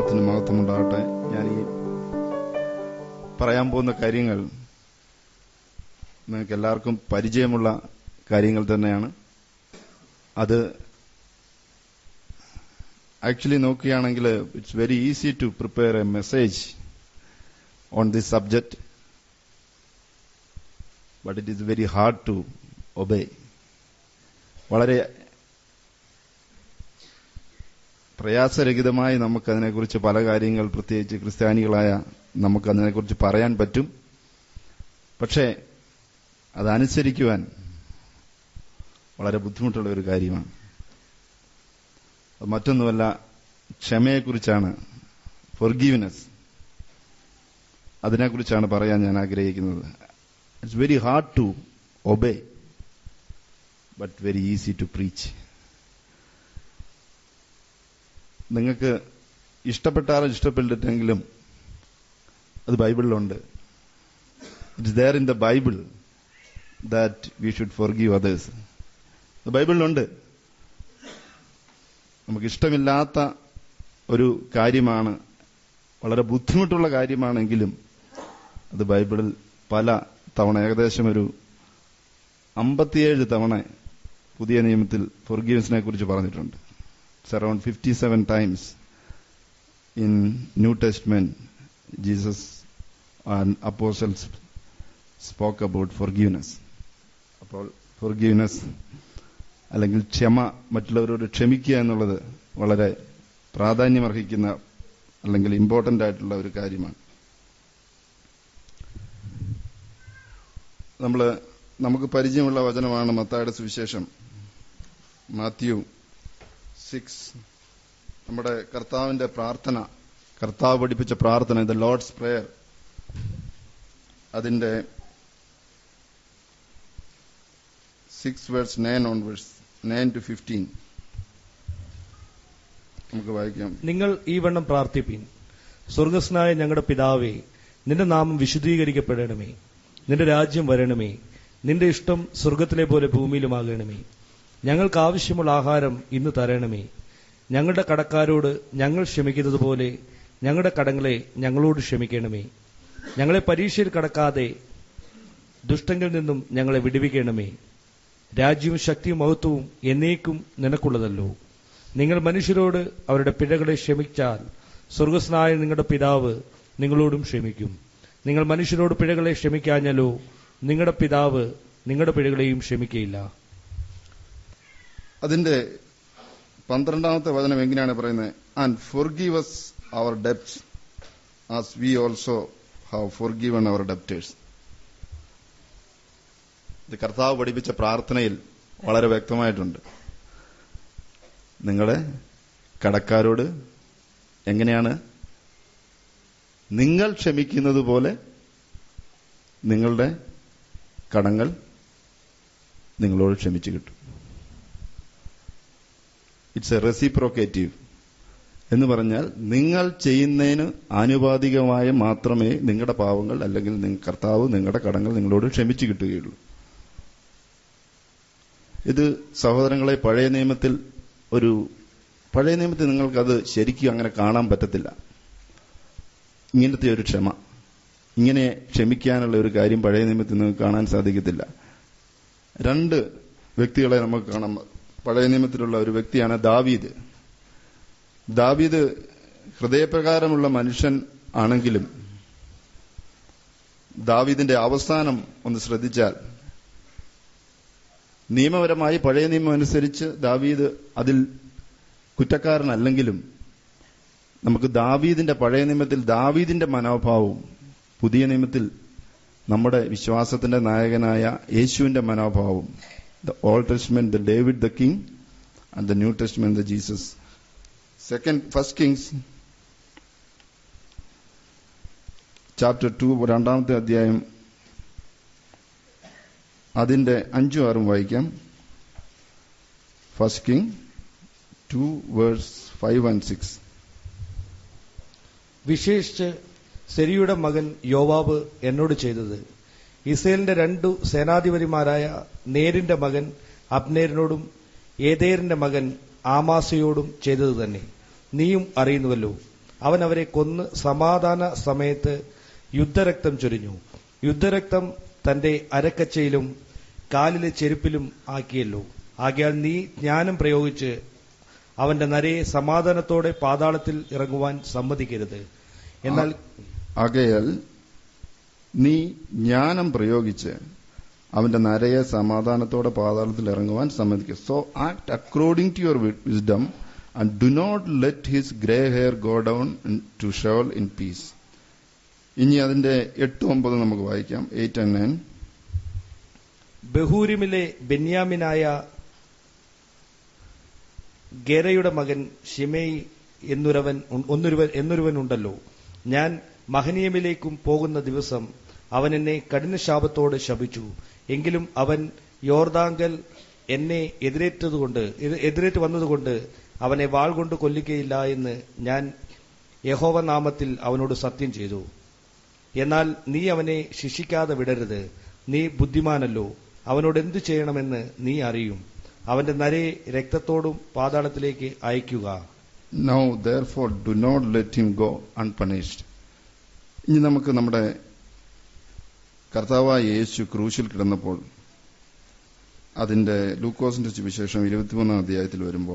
നാമത്തിന് മഹത്വമുണ്ടാകട്ടെ ഞാൻ ഈ പറയാൻ പോകുന്ന കാര്യങ്ങൾ നിങ്ങൾക്ക് എല്ലാവർക്കും പരിചയമുള്ള കാര്യങ്ങൾ തന്നെയാണ് അത് ആക്ച്വലി നോക്കുകയാണെങ്കിൽ it's very easy to prepare a message on this subject but it is very hard to obey വളരെ പ്രയാസരഹിതമായി നമുക്കതിനെക്കുറിച്ച് പല കാര്യങ്ങൾ പ്രത്യേകിച്ച് ക്രിസ്ത്യാനികളായ നമുക്കതിനെക്കുറിച്ച് പറയാൻ പറ്റും പക്ഷേ അതനുസരിക്കുവാൻ വളരെ ബുദ്ധിമുട്ടുള്ള ഒരു കാര്യമാണ് അത് മറ്റൊന്നുമല്ല ക്ഷമയെക്കുറിച്ചാണ് ഫൊർഗീവ്നെസ് അതിനെക്കുറിച്ചാണ് പറയാൻ ഞാൻ ആഗ്രഹിക്കുന്നത് it's very hard to obey but very easy to preach നിങ്ങൾക്ക് ഇഷ്ടപ്പെട്ടാലും ഇഷ്ടപ്പെട്ടിട്ടെങ്കിലും അത് ബൈബിളിലുണ്ട് it's there in the Bible that we should forgive others ബൈബിളിലുണ്ട് നമുക്ക് ഇഷ്ടമില്ലാത്ത ഒരു കാര്യമാണ് വളരെ ബുദ്ധിമുട്ടുള്ള കാര്യമാണെങ്കിലും അത് ബൈബിളിൽ പല തവണ ഏകദേശം ഒരു അമ്പത്തിയേഴ് തവണ പുതിയ നിയമത്തിൽ ഫൊർഗീവൻസിനെ കുറിച്ച് പറഞ്ഞിട്ടുണ്ട് it's around fifty seven times in New Testament Jesus apostles spoke about forgiveness അപ്പോൾ ഫൊർഗീവ്നെസ് അല്ലെങ്കിൽ ക്ഷമ മറ്റുള്ളവരോട് ക്ഷമിക്കുക എന്നുള്ളത് വളരെ പ്രാധാന്യമർഹിക്കുന്ന അല്ലെങ്കിൽ ഇമ്പോർട്ടന്റ് ആയിട്ടുള്ള ഒരു കാര്യമാണ് നമ്മൾ നമുക്ക് പരിചയമുള്ള വചനമാണ് മത്തായുടെ സുവിശേഷം മാത്യു സിക്സ് നമ്മുടെ കർത്താവിന്റെ പ്രാർത്ഥന കർത്താവ് പഠിപ്പിച്ച പ്രാർത്ഥന ദ ലോർഡ്സ് പ്രേയർ അതിന്റെ six verse nine on verse nine to fifteen നമുക്ക് വായിക്കാം നിങ്ങൾ ഈ വണ്ണം പ്രാർത്ഥിപ്പിൻ സ്വർഗസ്നായ ഞങ്ങളുടെ പിതാവേ നിന്റെ നാമം വിശുദ്ധീകരിക്കപ്പെടണമേ നിന്റെ രാജ്യം വരണമേ നിന്റെ ഇഷ്ടം സ്വർഗത്തിലെ പോലെ ഭൂമിയിലുമാകണമേ ഞങ്ങൾക്ക് ആവശ്യമുള്ള ആഹാരം ഇന്ന് തരണമേ ഞങ്ങളുടെ കടക്കാരോട് ഞങ്ങൾ ക്ഷമിക്കുന്നത് പോലെ ഞങ്ങളുടെ കടങ്ങളെ ഞങ്ങളോട് ക്ഷമിക്കണമേ ഞങ്ങളെ പരീക്ഷയിൽ കടക്കാതെ ദുഷ്ടങ്ങളിൽ നിന്നും ഞങ്ങളെ വിടുവിക്കണമേ രാജ്യവും ശക്തിയും മഹത്വവും എന്നേക്കും നിനക്കുള്ളതല്ലോ നിങ്ങൾ മനുഷ്യരോട് അവരുടെ പിഴകളെ ക്ഷമിച്ചാൽ സ്വർഗസ്നായ നിങ്ങളുടെ പിതാവ് നിങ്ങളോടും ക്ഷമിക്കും നിങ്ങൾ മനുഷ്യരോട് പിഴകളെ ക്ഷമിക്കാഞ്ഞാലോ നിങ്ങളുടെ പിതാവ് നിങ്ങളുടെ പിഴകളെയും ക്ഷമിക്കയില്ല അതിന്റെ പന്ത്രണ്ടാമത്തെ വചനം എങ്ങനെയാണ് പറയുന്നത് and forgive us our debts as we also have forgiven our debtors ഇത് കർത്താവ് പഠിപ്പിച്ച പ്രാർത്ഥനയിൽ വളരെ വ്യക്തമായിട്ടുണ്ട് നിങ്ങളെ കടക്കാരോട് എങ്ങനെയാണ് നിങ്ങൾ ക്ഷമിക്കുന്നത് പോലെ നിങ്ങളുടെ കടങ്ങൾ നിങ്ങളോട് ക്ഷമിച്ചു കിട്ടും ഇറ്റ്സ് എ റെസിപ്രോക്കേറ്റീവ് എന്ന് പറഞ്ഞാൽ നിങ്ങൾ ചെയ്യുന്നതിന് ആനുപാതികമായ മാത്രമേ നിങ്ങളുടെ പാവങ്ങൾ അല്ലെങ്കിൽ നിങ്ങ- കർത്താവ് നിങ്ങളുടെ കടങ്ങൾ നിങ്ങളോട് ക്ഷമിച്ചു കിട്ടുകയുള്ളൂ ഇത് സഹോദരങ്ങളെ പഴയ നിയമത്തിൽ ഒരു പഴയ നിയമത്തിൽ നിങ്ങൾക്കത് ശരിക്കും അങ്ങനെ കാണാൻ പറ്റത്തില്ല ഇങ്ങനത്തെ ഒരു ക്ഷമ ഇങ്ങനെ ക്ഷമിക്കാനുള്ള ഒരു കാര്യം പഴയ നിയമത്തിൽ നിങ്ങൾക്ക് കാണാൻ സാധിക്കത്തില്ല രണ്ട് വ്യക്തികളെ നമുക്ക് കാണാം പഴയ നിയമത്തിലുള്ള ഒരു വ്യക്തിയാണ് ദാവീദ് ദാവീദ് ഹൃദയപ്രകാരമുള്ള മനുഷ്യൻ ആണെങ്കിലും ദാവീദിന്റെ അവസാനം ഒന്ന് ശ്രദ്ധിച്ചാൽ നിയമപരമായി പഴയ നിയമം അനുസരിച്ച് ദാവീദ് അതിൽ കുറ്റക്കാരനല്ലെങ്കിലും നമുക്ക് ദാവീദിന്റെ പഴയ നിയമത്തിൽ ദാവീദിന്റെ മനോഭാവവും പുതിയ നിയമത്തിൽ നമ്മുടെ വിശ്വാസത്തിന്റെ നായകനായ യേശുവിന്റെ മനോഭാവവും the Old Testament the David the king and the New Testament the Jesus second first Kings chapter two രണ്ടാമത്തെ അധ്യായം അതിന്റെ അഞ്ചും ആറും വായിക്കാം first king two verse five and six വിശേഷിച്ച് സെരിയുടെ മകൻ യോവാബ് എന്നോട് ചെയ്തത് ഇസ്രയേലിന്റെ രണ്ടു സേനാധിപതിമാരായ നേരിന്റെ മകൻ അബ്നേരിനോടും ഏതേറിന്റെ മകൻ ആമാസയോടും ചെയ്തത് തന്നെ നീയും അറിയുന്നുവല്ലോ അവൻ അവരെ കൊന്ന് സമാധാന സമയത്ത് യുദ്ധരക്തം ചൊരിഞ്ഞു യുദ്ധരക്തം തന്റെ അരക്കച്ചയിലും കാലിലെ ചെരുപ്പിലും ആക്കിയല്ലോ ആകയാൽ നീ ജ്ഞാനം പ്രയോഗിച്ച് അവന്റെ നരയെ സമാധാനത്തോടെ പാതാളത്തിൽ ഇറങ്ങുവാൻ സമ്മതിക്കരുത് എന്നാൽ ആകയാൽ നീ ജ്ഞാനം പ്രയോഗിച്ച് അവന്റെ നരയെ സമാധാനത്തോടെ പാതാളത്തിൽ ഇറങ്ങുവാൻ സമ്മതിക്കുക so act according to your wisdom and do not let his grey hair go down to Sheol in peace ഇനി അതിന്റെ എട്ട് ഒമ്പത് നമുക്ക് വായിക്കാം എയ്റ്റ് ആൻഡ് നയൻ ബഹൂരിമിലെ ബെന്യാമിനായ ഗേരയുടെ മകൻ ഷിമേയി എന്നൊരുവൻ ഒന്നൊരുവൻ എന്നൊരുവൻ ഉണ്ടല്ലോ ഞാൻ മഹനീയമിലേക്കും പോകുന്ന ദിവസം അവൻ എന്നെ കഠിന ശാപത്തോട് ശപിച്ചു എങ്കിലും അവൻ യോർദാങ്കൽ എന്നെ എതിരേറ്റതുകൊണ്ട് എതി- എതിരേറ്റ് വന്നതുകൊണ്ട് അവനെ വാൾ കൊണ്ട് കൊല്ലിക്കയില്ല എന്ന് ഞാൻ യഹോവ നാമത്തിൽ അവനോട് സത്യം ചെയ്തു എന്നാൽ നീ അവനെ ശിക്ഷിക്കാതെ വിടരുത് നീ ബുദ്ധിമാനല്ലോ അവനോട് എന്തു ചെയ്യണമെന്ന് നീ അറിയും അവന്റെ നരയെ രക്തത്തോടും പാതാളത്തിലേക്ക് അയക്കുക now therefore do not let him go unpunished ഇനി നമുക്ക് നമ്മുടെ കർത്താവായ യേശു ക്രൂശിൽ കിടന്നപ്പോൾ അതിന്റെ ലൂക്കോസിന്റെ സുവിശേഷം ഇരുപത്തിമൂന്നാം അധ്യായത്തിൽ വരുമ്പോൾ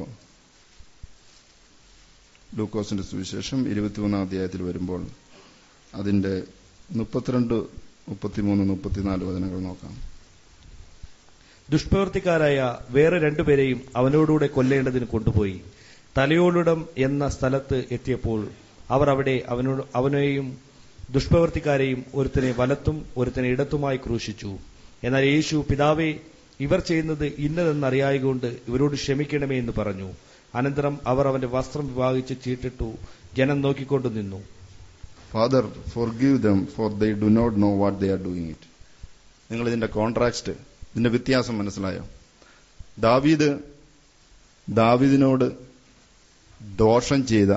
ലൂക്കോസിന്റെ സുവിശേഷം ഇരുപത്തിമൂന്നാം അധ്യായത്തിൽ വരുമ്പോൾ അതിന്റെ മുപ്പത്തിരണ്ട് മുപ്പത്തിമൂന്ന് മുപ്പത്തിനാല് വചനങ്ങൾ നോക്കാം ദുഷ്പ്രവൃത്തിക്കാരായ വേറെ രണ്ടുപേരെയും അവനോടുകൂടെ കൊല്ലേണ്ടതിന് കൊണ്ടുപോയി തലയോളിടം എന്ന സ്ഥലത്ത് എത്തിയപ്പോൾ അവർ അവിടെ അവനോട് അവനെയും ദുഷ്പ്രവൃത്തിക്കാരെയും ഒരുത്തനെ വലത്തും ഒരുത്തനെ ഇടത്തുമായി ക്രൂശിച്ചു എന്നാൽ യേശു പിതാവേ ഇവർ ചെയ്യുന്നത് ഇന്നതെന്നറിയായകൊണ്ട് ഇവരോട് ക്ഷമിക്കണമേ എന്ന് പറഞ്ഞു അനന്തരം അവർ അവന്റെ വസ്ത്രം വിഭാഗിച്ച് ചീട്ടിട്ടു ജനം നോക്കിക്കൊണ്ടു നിന്നു Father forgive them for they do not know what they are doing it നിങ്ങൾ ഇതിന്റെ കോൺട്രാക്ട് ഇതിന്റെ വ്യത്യാസം മനസ്സിലായോ ദാവീദ് ദാവീദിനോട് ദോഷം ചെയ്ത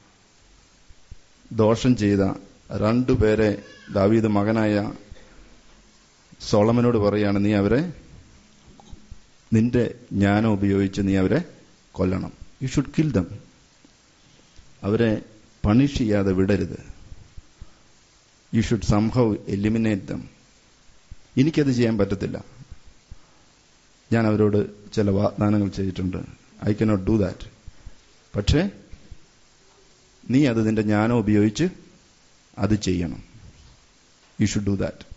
ദോഷം ചെയ്ത രണ്ടുപേരെ ദാവീദ് മകനായ സോളമനോട് പറയാണ് നീ അവരെ നിന്റെ ജ്ഞാനം ഉപയോഗിച്ച് നീ അവരെ കൊല്ലണം യു ഷുഡ് കിൽ ദം അവരെ പണിഷ് ചെയ്യാതെ വിടരുത് യു ഷുഡ് സംഭവ് എലിമിനേറ്റ് ദം എനിക്കത് ചെയ്യാൻ പറ്റത്തില്ല ഞാൻ അവരോട് ചില വാഗ്ദാനങ്ങൾ ചെയ്തിട്ടുണ്ട് ഐ കനോട്ട് ഡു ദാറ്റ് പക്ഷേ നീ അത് നിന്റെ ജ്ഞാനം ഉപയോഗിച്ച് അത് ചെയ്യണം യു ഷുഡ് ഡു ദാറ്റ്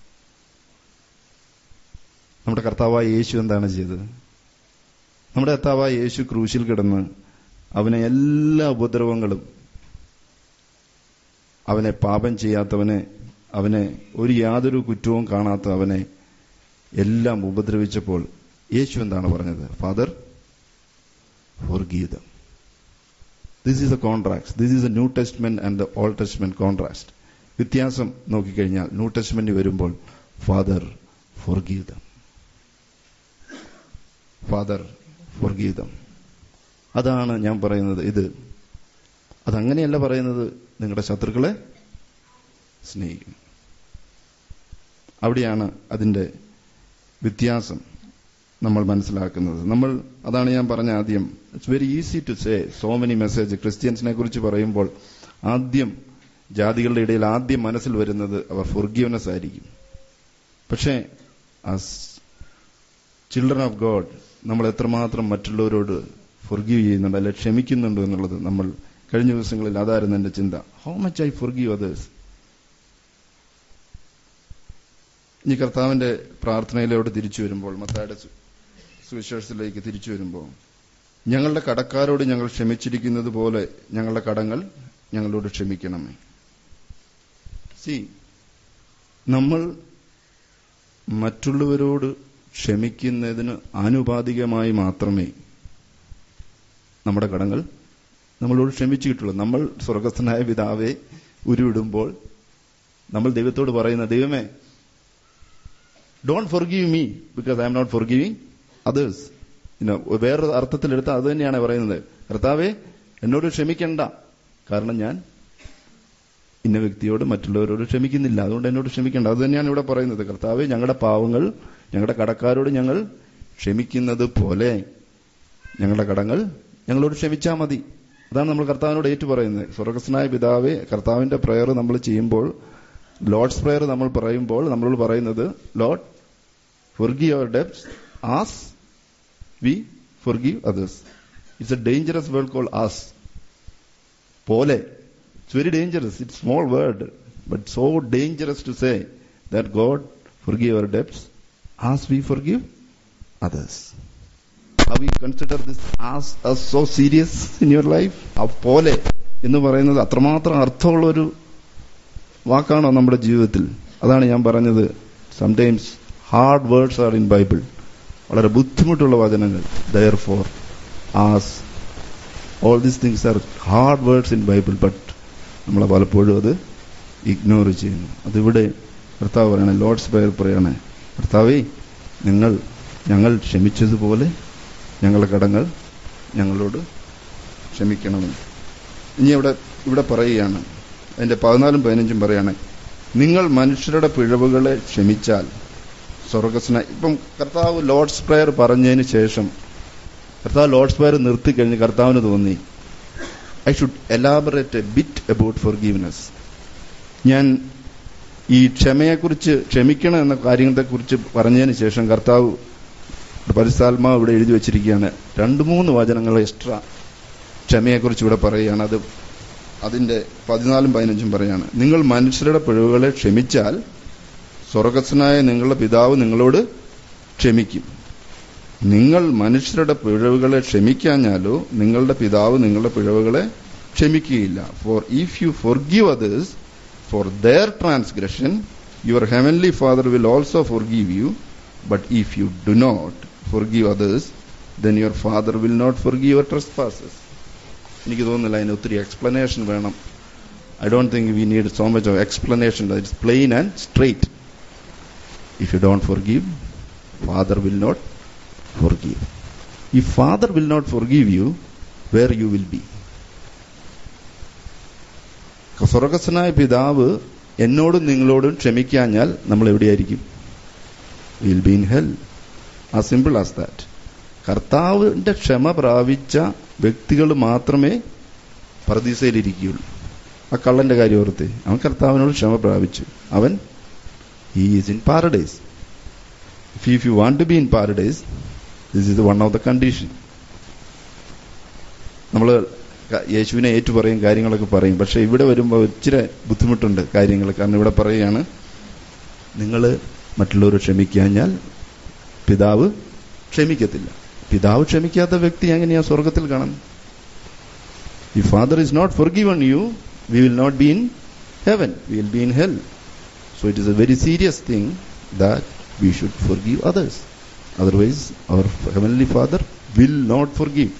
നമ്മുടെ കർത്താവായ യേശു എന്താണ് ചെയ്തത് നമ്മുടെ കർത്താവായ യേശു ക്രൂശിൽ കിടന്ന് അവനെ എല്ലാ ഉപദ്രവങ്ങളും അവനെ പാപം ചെയ്യാത്തവനെ അവനെ ഒരു യാതൊരു കുറ്റവും കാണാത്ത അവനെ എല്ലാം ഉപദ്രവിച്ചപ്പോൾ യേശു എന്താണ് പറഞ്ഞത് father forgive them this is a contract this is a New Testament and the Old Testament contract വ്യത്യാസം നോക്കിക്കഴിഞ്ഞാൽ ന്യൂ ടെസ്റ്റ്മെന്റ് വരുമ്പോൾ father forgive them father forgive them അതാണ് ഞാൻ പറയുന്നത് ഇത് അതങ്ങനെയല്ല പറയുന്നത് നിങ്ങളുടെ ശത്രുക്കളെ സ്നേഹിക്കും അവിടെയാണ് അതിന്റെ വ്യത്യാസം നമ്മൾ മനസ്സിലാക്കുന്നത് നമ്മൾ അതാണ് ഞാൻ പറഞ്ഞ ആദ്യം it's very easy to say so many message ക്രിസ്ത്യൻസിനെ കുറിച്ച് പറയുമ്പോൾ ആദ്യം ജാതികളുടെ ഇടയിൽ ആദ്യം മനസ്സിൽ വരുന്നത് അവർ ഫൊർഗീവ്നെസ് ആയിരിക്കും പക്ഷേ ആസ് ചിൽഡ്രൻ ഓഫ് ഗോഡ് നമ്മൾ എത്രമാത്രം മറ്റുള്ളവരോട് ഫൊർഗീവ് ചെയ്യുന്നുണ്ട് അല്ലെ ക്ഷമിക്കുന്നുണ്ട് എന്നുള്ളത് നമ്മൾ കഴിഞ്ഞ ദിവസങ്ങളിൽ അതായിരുന്നു എന്റെ ചിന്ത how much I forgive others ഇനി കർത്താവിന്റെ പ്രാർത്ഥനയിലോട്ട് തിരിച്ചു വരുമ്പോൾ മത്തായുടെ സു- സുവിശേഷത്തിലേക്ക് തിരിച്ചു വരുമ്പോൾ ഞങ്ങളുടെ കടക്കാരോട് ഞങ്ങൾ ക്ഷമിച്ചിരിക്കുന്നത് പോലെ ഞങ്ങളുടെ കടങ്ങൾ ഞങ്ങളോട് ക്ഷമിക്കണമേ സി നമ്മൾ മറ്റുള്ളവരോട് ക്ഷമിക്കുന്നതിന് ആനുപാതികമായി മാത്രമേ നമ്മുടെ കടങ്ങൾ നമ്മളോട് ക്ഷമിച്ചു കിട്ടുള്ളൂ നമ്മൾ സ്വർഗസ്ഥനായ പിതാവെ ഉരുവിടുമ്പോൾ നമ്മൾ ദൈവത്തോട് പറയുന്ന ദൈവമേ don't forgive me because I'm not forgiving others ഇന്നോ വേറൊരു അർത്ഥത്തിലെടുത്ത് അത് തന്നെയാണ് പറയുന്നത് കർത്താവെ എന്നോട് ക്ഷമിക്കണ്ട കാരണം ഞാൻ ഇന്ന വ്യക്തിയോട് മറ്റുള്ളവരോട് ക്ഷമിക്കുന്നില്ല അതുകൊണ്ട് എന്നോട് ക്ഷമിക്കണ്ട അത് തന്നെയാണ് ഇവിടെ പറയുന്നത് കർത്താവെ ഞങ്ങളുടെ പാവങ്ങൾ ഞങ്ങളുടെ കടക്കാരോട് ഞങ്ങൾ ക്ഷമിക്കുന്നത് പോലെ ഞങ്ങളുടെ കടങ്ങൾ ഞങ്ങളോട് ക്ഷമിച്ചാൽ മതി അതാണ് നമ്മൾ കർത്താവിനോട് ഏറ്റു പറയുന്നത് സ്വർഗസ്നായ പിതാവേ കർത്താവിന്റെ പ്രയർ നമ്മൾ ചെയ്യുമ്പോൾ ലോർഡ്സ് പ്രയർ നമ്മൾ പറയുമ്പോൾ നമ്മളോട് പറയുന്നത് Lord forgive our debts as we forgive others. It's a dangerous word called as. Pole. It's very dangerous. It's small word, but so dangerous to say that God forgive our debts as we forgive others. Have you considered this as, as so serious in your life? ആ പോലെ എന്ന് പറയുന്നത് അത്രമാത്രം അർത്ഥമുള്ള ഒരു വാക്കാണോ നമ്മുടെ ജീവിതത്തിൽ അതാണ് ഞാൻ പറഞ്ഞത് sometimes hard words are in Bible വളരെ ബുദ്ധിമുട്ടുള്ള വചനങ്ങൾ therefore as all these things are hard words in Bible but നമ്മൾ പലപ്പോഴും അത് ഇഗ്നോർ ചെയ്യുന്നു അതിവിടെ കർത്താവ് പറയണേ ലോർഡ്സ് പ്രയർ പറയണേ കർത്താവേ നിങ്ങൾ ഞങ്ങൾ ക്ഷമിച്ചതുപോലെ ഞങ്ങളുടെ കടങ്ങൾ ഞങ്ങളോട് ക്ഷമിക്കണമെന്ന് ഇനി ഇവിടെ ഇവിടെ പറയുകയാണ് അതിന്റെ പതിനാലും പതിനഞ്ചും പറയാണ് നിങ്ങൾ മനുഷ്യരുടെ പിഴവുകളെ ക്ഷമിച്ചാൽ സ്വർഗസ്ന ഇപ്പം കർത്താവ് ലോർഡ്സ് പ്രയർ പറഞ്ഞതിന് ശേഷം കർത്താവ് ലോർഡ്സ് പ്രയർ നിർത്തിക്കഴിഞ്ഞ് കർത്താവിന് തോന്നി I should elaborate a bit about forgiveness ഞാൻ ഈ ക്ഷമയെക്കുറിച്ച് ക്ഷമിക്കണം എന്ന കാര്യങ്ങളെക്കുറിച്ച് പറഞ്ഞതിന് ശേഷം കർത്താവ് പരിസ്ഥാത്മാവ് ഇവിടെ എഴുതി വെച്ചിരിക്കുകയാണ് രണ്ട് മൂന്ന് വചനങ്ങൾ എക്സ്ട്രാ ക്ഷമയെക്കുറിച്ച് ഇവിടെ പറയുകയാണ് അത് അതിന്റെ പതിനാലും പതിനഞ്ചും പറയാണ് നിങ്ങൾ മനുഷ്യരുടെ പിഴവുകളെ ക്ഷമിച്ചാൽ സ്വർഗസ്വനായ നിങ്ങളുടെ പിതാവ് നിങ്ങളോട് ക്ഷമിക്കും നിങ്ങൾ മനുഷ്യരുടെ പിഴവുകളെ ക്ഷമിക്കാഞ്ഞാലോ നിങ്ങളുടെ പിതാവ് നിങ്ങളുടെ പിഴവുകളെ ക്ഷമിക്കുകയില്ല for if you forgive others for their transgression your heavenly father will also forgive you but if you do not forgive others then your father will not forgive your trespasses എനിക്ക് തോന്നുന്നില്ല അതിന് ഒത്തിരി എക്സ്പ്ലനേഷൻ വേണം I don't think we need so much of explanation it's plain and straight if you don't forgive father will not forgive. If Father will not forgive you, where you will be? സ്വർഗസ്വനായ പിതാവ് എന്നോടും നിങ്ങളോടും ക്ഷമിക്കാഞ്ഞാൽ നമ്മൾ എവിടെയായിരിക്കും will be in hell ah simple as that കർത്താവിന്റെ ക്ഷമ പ്രാപിച്ച വ്യക്തികൾ മാത്രമേ പ്രതീസയിലിരിക്കുകയുള്ളൂ ആ കള്ളന്റെ കാര്യം ഓർത്ത് അവൻ കർത്താവിനോട് ക്ഷമ പ്രാപിച്ചു അവൻ he is in paradise if if you want to be in paradise this is one of the condition നമ്മൾ യേശുവിനെ ഏറ്റു പറയും കാര്യങ്ങളൊക്കെ പറയും പക്ഷെ ഇവിടെ വരുമ്പോൾ ഇച്ചിരി ബുദ്ധിമുട്ടുണ്ട് കാര്യങ്ങൾ കാരണം ഇവിടെ പറയുകയാണ് നിങ്ങൾ മറ്റുള്ളവർ ക്ഷമിക്കാഞ്ഞാൽ പിതാവ് ക്ഷമിക്കത്തില്ല പിതാവ് ക്ഷമിക്കാത്ത വ്യക്തി എങ്ങനെയാ സ്വർഗത്തിൽ കാണുന്നത് ഈ Father is not forgiven you we will not be in heaven we will be in hell so it is a very serious thing that we should forgive others Otherwise, our Heavenly Father will not forgive.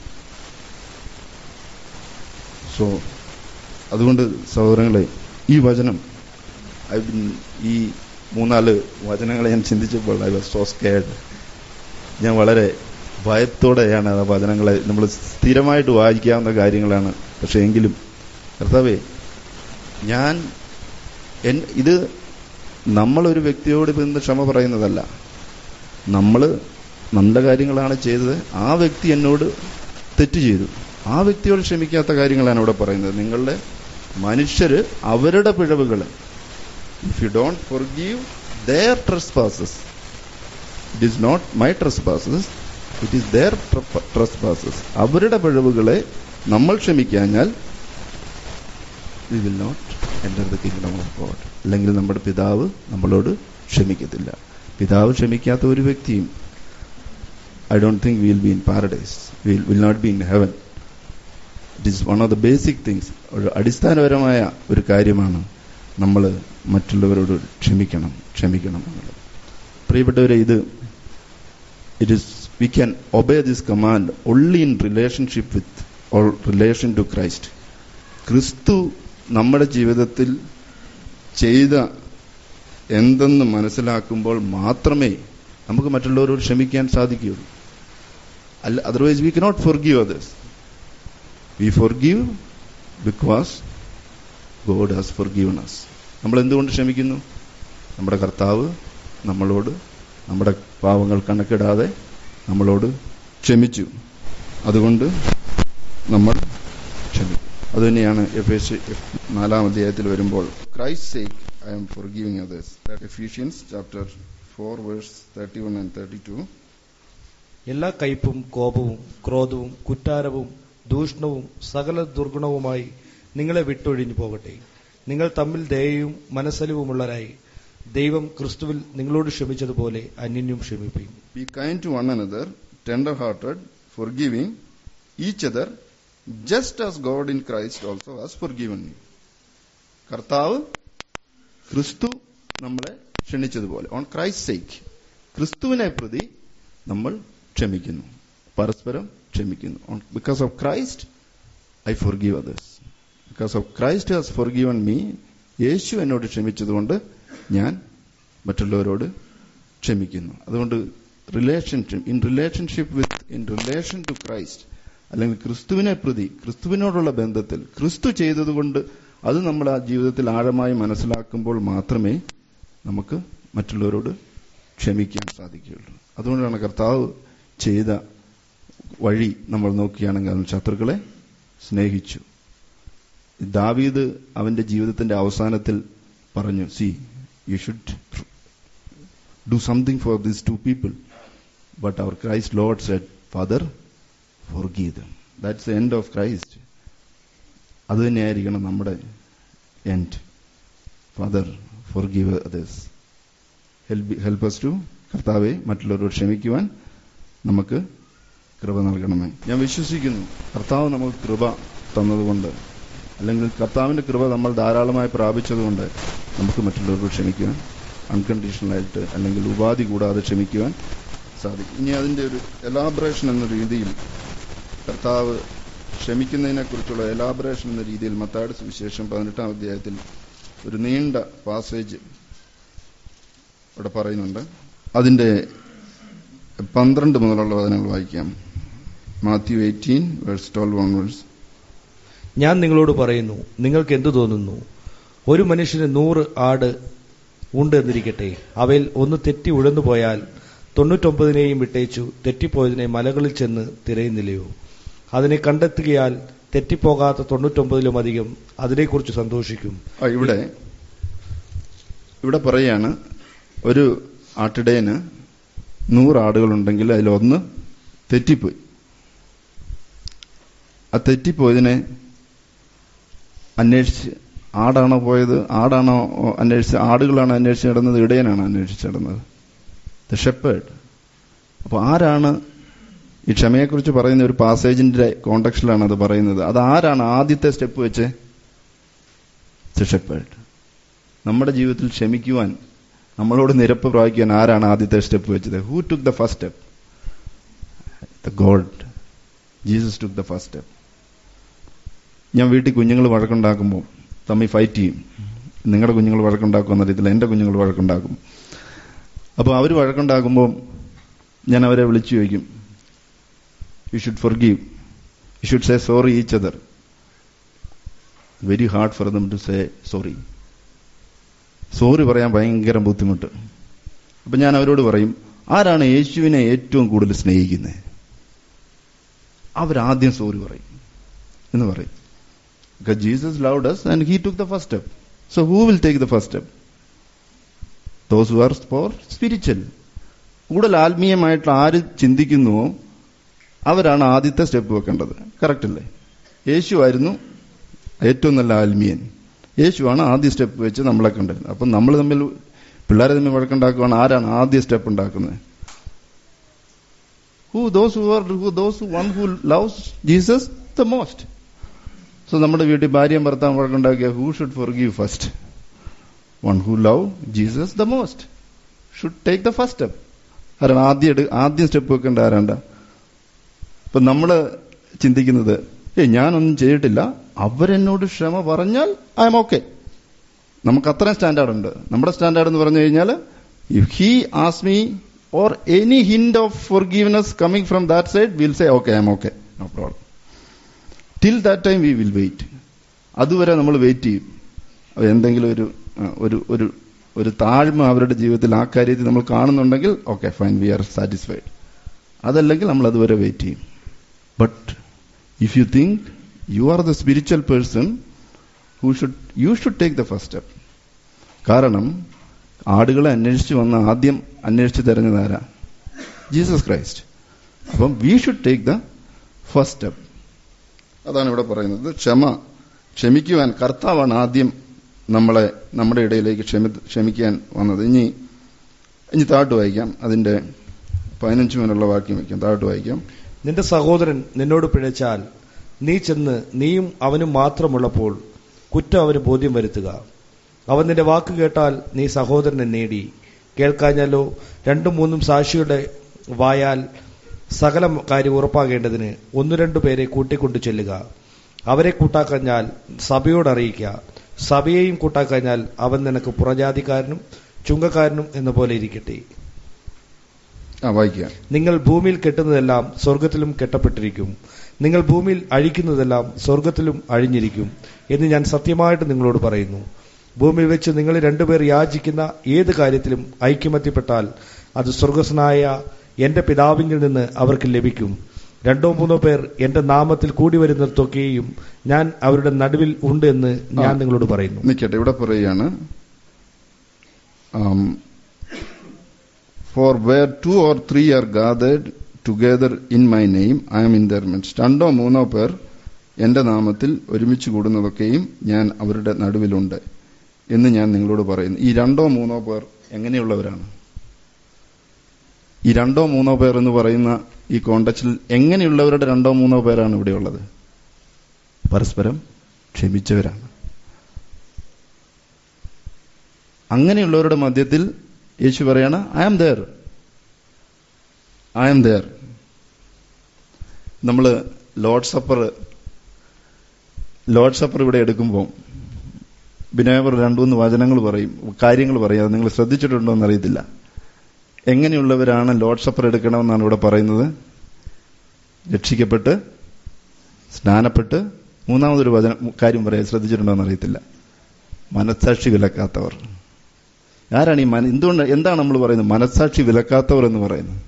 So അതുകൊണ്ട് സഹോദരങ്ങളെ ഈ വചനം I been ഈ മൂന്നാല് വചനങ്ങളെ ഞാൻ ചിന്തിച്ചപ്പോൾ I was so scared ഞാൻ വളരെ ഭയത്തോടെയാണ് ആ വചനങ്ങളെ നമ്മൾ സ്ഥിരമായിട്ട് വായിക്കാവുന്ന കാര്യങ്ങളാണ് പക്ഷെ എങ്കിലും കർത്താവേ ഞാൻ ഇത് നമ്മളൊരു വ്യക്തിയോട് ഇന്ന് ക്ഷമ പറയുന്നതല്ല നമ്മൾ നല്ല കാര്യങ്ങളാണ് ചെയ്തത് ആ വ്യക്തി എന്നോട് തെറ്റ് ചെയ്തു ആ വ്യക്തിയോട് ക്ഷമിക്കാത്ത കാര്യങ്ങളാണ് ഇവിടെ പറയുന്നത് നിങ്ങളുടെ മനുഷ്യര് അവരുടെ പിഴവുകൾ if you don't forgive their trespasses it is not my trespasses it is their trespasses അവരുടെ പിഴവുകളെ നമ്മൾ ക്ഷമിക്കാഞ്ഞാൽ we will not enter the kingdom of God അല്ലെങ്കിൽ നമ്മുടെ പിതാവ് നമ്മളോട് ക്ഷമിക്കത്തില്ല പിതാവ് ക്ഷമിക്കാത്ത ഒരു വ്യക്തിയും I don't think will be in paradise will will not be in heaven it is one of the basic things ഒരു അടിസ്ഥാനപരമായ ഒരു കാര്യമാണ് നമ്മൾ മറ്റുള്ളവരോട് ക്ഷമിക്കണം ക്ഷമിക്കണം എന്നുള്ളത് പ്രിയപ്പെട്ടവരെ ഇത് it is we can obey this command only in relationship with all relation to Christ ക്രിസ്തു നമ്മുടെ ജീവിതത്തിൽ ചെയ്ത എന്തെന്ന് മനസ്സിലാക്കുമ്പോൾ മാത്രമേ നമുക്ക് മറ്റുള്ളവരോട് ക്ഷമിക്കാൻ സാധിക്കുകയുള്ളൂ അല്ല otherwise we cannot forgive others we forgive because God has forgiven us നമ്മൾ എന്തുകൊണ്ട് ക്ഷമിക്കുന്നു നമ്മുടെ കർത്താവ് നമ്മളോട് നമ്മുടെ പാവങ്ങൾ കണക്കിടാതെ നമ്മളോട് ക്ഷമിച്ചു അതുകൊണ്ട് നമ്മൾ ക്ഷമിക്കും അതുതന്നെയാണ് എഫ് എസ് നാലാം അധ്യായത്തിൽ വരുമ്പോൾ Christ sake I'm forgiving others Ephesians chapter four verse thirty one and thirty two എല്ലാ കയ്പും കോപവും ക്രോധവും കുറ്റാരവും ദൂഷണവും സകല ദുർഗുണവുമായി നിങ്ങളെ വിട്ടൊഴിഞ്ഞു പോകട്ടെ നിങ്ങൾ തമ്മിൽ ദയയും മനസ്സലിവുമുള്ളവരായി ദൈവം ക്രിസ്തുവിൽ നിങ്ങളോട് ക്ഷമിച്ചതുപോലെ അന്യനും ക്ഷമിപ്പയും Be kind to one another, tender hearted, forgiving each other, just as God in Christ also has forgiven you. കർത്താവ് ക്രിസ്തു നമ്മളെ ക്ഷണിച്ചതുപോലെ ഓൺ ക്രൈസ്റ്റ് സേക്ക് ക്രിസ്തുവിനെ പ്രതി നമ്മൾ ക്ഷമിക്കുന്നു പരസ്പരം ക്ഷമിക്കുന്നു on because of Christ I forgive others because of Christ has forgiven me യേശു എന്നോട് ക്ഷമിച്ചതുകൊണ്ട് ഞാൻ മറ്റുള്ളവരോട് ക്ഷമിക്കുന്നു അതുകൊണ്ട് relationship in relationship with in relation to Christ അല്ലെങ്കിൽ ക്രിസ്തുവിനെ പ്രതി ക്രിസ്തുവിനോടുള്ള ബന്ധത്തിൽ ക്രിസ്തു ചെയ്തതുകൊണ്ട് അത് നമ്മൾ ആ ജീവിതത്തിൽ ആഴമായി മനസ്സിലാക്കുമ്പോൾ മാത്രമേ നമുക്ക് മറ്റുള്ളവരോട് ക്ഷമിക്കാൻ സാധിക്കുകയുള്ളൂ അതുകൊണ്ടാണ് കർത്താവ് ചെയ്ത വഴി നമ്മൾ നോക്കുകയാണെങ്കിൽ അവൻ ശത്രുക്കളെ സ്നേഹിച്ചു ദാവീദ് അവന്റെ ജീവിതത്തിന്റെ അവസാനത്തിൽ പറഞ്ഞു see you should do something for these two people. But our Christ Lord said, Father, forgive them. That's the end of Christ. അത് തന്നെയായിരിക്കണം നമ്മുടെ end Father forgive others help us to കർത്താവെ മറ്റുള്ളവരോട് ക്ഷമിക്കുവാൻ നമുക്ക് കൃപ നൽകണമേ ഞാൻ വിശ്വസിക്കുന്നു കർത്താവ് നമുക്ക് കൃപ തന്നതുകൊണ്ട് അല്ലെങ്കിൽ കർത്താവിന്റെ കൃപ നമ്മൾ ധാരാളമായി പ്രാപിച്ചതുകൊണ്ട് നമുക്ക് മറ്റുള്ളവരോട് ക്ഷമിക്കുവാൻ അൺകണ്ടീഷണലായിട്ട് അല്ലെങ്കിൽ ഉപാധി കൂടാതെ ക്ഷമിക്കുവാൻ സാധിക്കും ഇനി അതിന്റെ ഒരു എലാബറേഷൻ എന്ന രീതിയിൽ കർത്താവ് ക്ഷമിക്കുന്നതിനെ കുറിച്ചുള്ള എലാബറേഷൻ എന്ന രീതിയിൽ മത്താട് സുവിശേഷം പതിനെട്ടാം അധ്യായത്തിൽ ഒരു നീണ്ട പാസേജ് ഇവിടെ പറയുന്നുണ്ട് അതിന്റെ പന്ത്രണ്ട് മുതലുള്ള വചനങ്ങൾ വായിക്കാം Matthew eighteen verse twelve onwards ഞാൻ നിങ്ങളോട് പറയുന്നു നിങ്ങൾക്ക് എന്തു തോന്നുന്നു ഒരു മനുഷ്യന് നൂറ് ആട് ഉണ്ട് എന്നിരിക്കട്ടെ അവയിൽ ഒന്ന് തെറ്റി ഉഴന്നു പോയാൽ തൊണ്ണൂറ്റൊമ്പതിനെയും വിട്ടേച്ചു തെറ്റിപ്പോയതിനെ മലകളിൽ ചെന്ന് തിരയുന്നില്ലയോ അതിനെ കണ്ടെത്തുകയാൽ തെറ്റിപ്പോകാത്ത തൊണ്ണൂറ്റൊമ്പതിലും അധികം അതിനെക്കുറിച്ച് സന്തോഷിക്കും ആ, ഇവിടെ ഇവിടെ പറയാണ് ഒരു ആട്ടിടയന് നൂറ് ആടുകളുണ്ടെങ്കിൽ അതിലൊന്ന് തെറ്റിപ്പോയി ആ തെറ്റിപ്പോയതിനെ അന്വേഷിച്ച് ആടാണോ പോയത് ആടാണോ അന്വേഷിച്ച് ആടുകളാണ് അന്വേഷിച്ച് നടന്നത് ഇടയനാണ് അന്വേഷിച്ച് നടന്നത് ദ ഷെപ്പേർഡ് അപ്പോൾ ആരാണ് ഈ ക്ഷമയെക്കുറിച്ച് പറയുന്ന ഒരു പാസേജിന്റെ കോണ്ടക്സ്റ്റിലാണ് അത് പറയുന്നത് അത് ആരാണ് ആദ്യത്തെ സ്റ്റെപ്പ് വെച്ച് ദ ഷെപ്പേർഡ് നമ്മുടെ ജീവിതത്തിൽ ക്ഷമിക്കുവാൻ നമ്മളോട് നിരപ്പ് പ്രാപിക്കാൻ ആരാണ് ആദ്യത്തെ സ്റ്റെപ്പ് വെച്ചത് who took the first step the God Jesus took the first step ഞാൻ വീട്ടിൽ കുഞ്ഞുങ്ങൾ വഴക്കുണ്ടാക്കുമ്പോൾ തമ്മിൽ ഫൈറ്റ് ചെയ്യും നിങ്ങളുടെ കുഞ്ഞുങ്ങൾ വഴക്കുണ്ടാക്കുമെന്ന് അറിയത്തില്ല എൻ്റെ കുഞ്ഞുങ്ങൾ വഴക്കുണ്ടാക്കും അപ്പോൾ അവർ വഴക്കുണ്ടാക്കുമ്പോൾ ഞാൻ അവരെ വിളിച്ചു ചോദിക്കും you should forgive you should say sorry each other very hard for them to say sorry sorry പറയാൻ ഭയങ്കര ബുദ്ധിമുട്ട് അപ്പൊ ഞാൻ അവരോട് പറയും ആരാണ് യേശുവിനെ ഏറ്റവും കൂടുതൽ സ്നേഹിക്കുന്നത് അവരാദ്യം സോറി പറയും എന്ന് പറയും Because Jesus loved us and he took the first step. So who will take the first step? Those who are for spiritual. കൂടുതൽ ആത്മീയമായിട്ട് ആര് ചിന്തിക്കുന്നുവോ അവരാണ് ആദ്യത്തെ സ്റ്റെപ്പ് വെക്കേണ്ടത് കറക്റ്റ് അല്ലേ യേശു ആയിരുന്നു ഏറ്റവും നല്ല ആത്മീയൻ യേശുവാണ് ആദ്യ സ്റ്റെപ്പ് വെച്ച് നമ്മളെ കണ്ടിരുന്നത് അപ്പം നമ്മൾ തമ്മിൽ പിള്ളേരെ തമ്മിൽ വഴക്കുണ്ടാക്കുവാണ് ആരാണ് ആദ്യ സ്റ്റെപ്പ് ഉണ്ടാക്കുന്നത് who does who are who does one who loves Jesus the most so നമ്മുടെ വീട്ടിൽ ഭാര്യയും ഭർത്താവും വഴക്കുണ്ടാക്കിയ who should forgive first one who love Jesus the most should take the first step കാരണം ആദ്യം എടു ആദ്യം സ്റ്റെപ്പ് വെക്കേണ്ട ആരാണ്ട ഇപ്പൊ നമ്മള് ചിന്തിക്കുന്നത് ഏ ഞാനൊന്നും ചെയ്തിട്ടില്ല അവരെന്നോട് ക്ഷമ പറഞ്ഞാൽ ഐ എം ഓക്കെ നമുക്ക് അത്രയും സ്റ്റാൻഡേർഡ് ഉണ്ട് നമ്മുടെ സ്റ്റാൻഡേർഡ് എന്ന് പറഞ്ഞു കഴിഞ്ഞാൽ ഇഫ് ഹി ആസ് me or any kind of forgiveness coming from that side will say okay I'm okay no problem till that time we will wait അതുവരെ നമ്മൾ വെയിറ്റ് ചെയ്യും അത് എന്തെങ്കിലും ഒരു ആ, ഒരു ഒരു ഒരു താഴ്മ അവരുടെ ജീവിതത്തിൽ ആ കാര്യത്തിൽ നമ്മൾ കാണുന്നുണ്ടെങ്കിൽ okay fine we are satisfied അതല്ലെങ്കിൽ നമ്മൾ അതുവരെ വെയിറ്റ് ചെയ്യും but if you think you are the spiritual person who should you should take the first step കാരണം ആടുകളെ അന്വേഷിച്ച് വന്ന ആദ്യം അന്വേഷിച്ച് തെരഞ്ഞത് ആരാ ജീസസ് ക്രൈസ്റ്റ് അപ്പം we should take the first step അതാണ് ഇവിടെ പറയുന്നത് ക്ഷമ ക്ഷമിക്കുവാൻ കർത്താവാണ് ആദ്യം നമ്മളെ നമ്മുടെ ഇടയിലേക്ക് ക്ഷമി ക്ഷമിക്കാൻ വന്നത് ഇനി ഇനി താട്ട് വായിക്കാം അതിന്റെ പതിനഞ്ച് മുതലുള്ള വാക്യം വയ്ക്കാം താട്ട് വായിക്കാം നിന്റെ സഹോദരൻ നിന്നോട് പിഴച്ചാൽ നീ ചെന്ന് നീയും അവനും മാത്രമുള്ളപ്പോൾ കുറ്റം അവന് ബോധ്യം വരുത്തുക അവൻ നിന്റെ വാക്ക് കേട്ടാൽ നീ സഹോദരനെ നേടി കേൾക്കാഞ്ഞാലോ രണ്ടും മൂന്നും സാക്ഷിയുടെ വായാൽ സകല കാര്യം ഉറപ്പാകേണ്ടതിന് ഒന്നു രണ്ടു പേരെ കൂട്ടിക്കൊണ്ടു ചെല്ലുക അവരെ കൂട്ടാക്കഞ്ഞാൽ സഭയോട് അറിയിക്കുക സഭയെയും കൂട്ടാക്കഞ്ഞാൽ അവൻ നിനക്ക് പുറജാതിക്കാരനും ചുങ്കക്കാരനും എന്ന പോലെ ഇരിക്കട്ടെ ആ വായിക്കുക നിങ്ങൾ ഭൂമിയിൽ കെട്ടുന്നതെല്ലാം സ്വർഗത്തിലും കെട്ടപ്പെട്ടിരിക്കും നിങ്ങൾ ഭൂമിയിൽ അഴിക്കുന്നതെല്ലാം സ്വർഗത്തിലും അഴിഞ്ഞിരിക്കും എന്ന് ഞാൻ സത്യമായിട്ട് നിങ്ങളോട് പറയുന്നു ഭൂമിയിൽ വെച്ച് നിങ്ങൾ രണ്ടുപേർ യാചിക്കുന്ന ഏത് കാര്യത്തിലും ഐക്യമത്യപ്പെട്ടാൽ അത് സ്വർഗസ്നായ എന്റെ പിതാവിങ്കിൽ നിന്ന് അവർക്ക് ലഭിക്കും രണ്ടോ മൂന്നോ പേർ എന്റെ നാമത്തിൽ കൂടി വരുന്നിടത്തൊക്കെയും ഞാൻ അവരുടെ നടുവിൽ ഉണ്ട് എന്ന് ഞാൻ നിങ്ങളോട് പറയുന്നു നിൽക്കട്ടെ ഇവിടെ പറയുകയാണ് for where two or three are gathered together in my name I'm in their midst രണ്ടോ മൂന്നോ പേർ എന്റെ നാമത്തിൽ ഒരുമിച്ച് കൂടുന്നതൊക്കെയും ഞാൻ അവരുടെ നടുവിലുണ്ട് എന്ന് ഞാൻ നിങ്ങളോട് പറയുന്നു ഈ രണ്ടോ മൂന്നോ പേർ എങ്ങനെയുള്ളവരാണ് ഈ രണ്ടോ മൂന്നോ പേർ എന്ന് പറയുന്ന ഈ കോണ്ടക്റ്റിൽ എങ്ങനെയുള്ളവരുടെ രണ്ടോ മൂന്നോ പേരാണ് ഇവിടെയുള്ളത് പരസ്പരം ക്ഷമിച്ചവരാണ് അങ്ങനെയുള്ളവരുടെ മധ്യത്തിൽ യേശു പറയാണ് I am there I am there നമ്മൾ ലോഡ് സപ്പർ ലോഡ് സപ്പർ ഇവിടെ എടുക്കുമ്പോൾ ബിനോയവർ രണ്ടു മൂന്ന് വചനങ്ങൾ പറയും കാര്യങ്ങൾ പറയും അത് നിങ്ങൾ ശ്രദ്ധിച്ചിട്ടുണ്ടോ എന്നറിയത്തില്ല എങ്ങനെയുള്ളവരാണ് ലോഡ് സപ്പർ എടുക്കണമെന്നാണ് ഇവിടെ പറയുന്നത് രക്ഷിക്കപ്പെട്ട് സ്നാനപ്പെട്ട് മൂന്നാമതൊരു വചന കാര്യം പറയാൻ ശ്രദ്ധിച്ചിട്ടുണ്ടോ എന്നറിയത്തില്ല മനസ്സാക്ഷി വിലക്കാത്തവർ ആരാണ് ഈ മന എന്തുകൊണ്ട് എന്താണ് നമ്മൾ പറയുന്നത് മനസ്സാക്ഷി വിലക്കാത്തവർ എന്ന് പറയുന്നത്